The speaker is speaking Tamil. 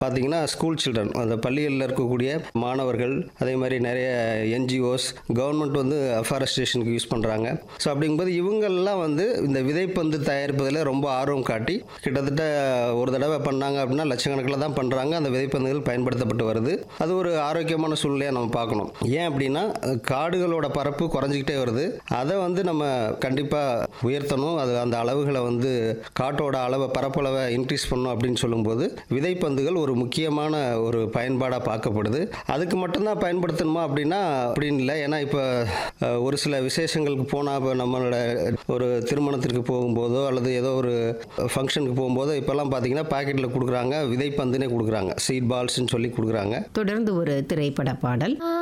பார்த்தீங்கன்னா ஸ்கூல் சில்ட்ரன் அந்த பள்ளிகளில் இருக்கக்கூடிய மாணவர்கள் அதே மாதிரி நிறைய என்ஜிஓஸ் கவர்மெண்ட் வந்து அஃபாரஸ்டேஷனுக்கு யூஸ் பண்ணுறாங்க ஸோ அப்படிங்கும்போது இவங்கெல்லாம் வந்து இந்த விதைப்பந்து தயாரிப்பதில் ரொம்ப ஆர்வம் காட்டி கிட்டத்தட்ட ஒரு தடவை பண்ணாங்க அப்படின்னா லட்சக்கணக்கில் தான் பண்ணுறாங்க அந்த விதைப்பந்துகள் பயன்படுத்தப்பட்டு வருது அது ஒரு ஆரோக்கியமான சூழ்நிலையாக நம்ம பார்க்கணும் ஏன் அப்படின்னா காடுகளோட பரப்பு குறைஞ்சிக்கிட்டே வருது அதை வந்து நம்ம கண்டிப்பாக உயர்த்தணும் அது அந்த அளவுகளை வந்து காட்டோட அளவை பரப்பளவை இன்க்ரீஸ் பண்ணணும் அப்படின்னு சொல்லும்போது விதைப்பந்துகள் ஒரு முக்கியமான ஒரு பயன்பாடாக பார்க்கப்படுது அதுக்கு மட்டும்தான் பயன்படுத்தணுமா அப்படின்னா அப்படின்னு இல்லை ஏன்னா இப்போ அஹ், ஒரு சில விசேஷங்களுக்கு போனால் இப்போ நம்மளோட ஒரு திருமணத்திற்கு போகும்போதோ அல்லது ஏதோ ஒரு ஃபங்க்ஷனுக்கு போகும்போதோ இப்போல்லாம் பார்த்தீங்கன்னா பாக்கெட்டில் கொடுக்குறாங்க விதைப்பந்துனே கொடுக்குறாங்க சீட் பால்ஸ்ன்னு சொல்லி கொடுக்குறாங்க தொடர்ந்து ஒரு திரைப்பட பாடல்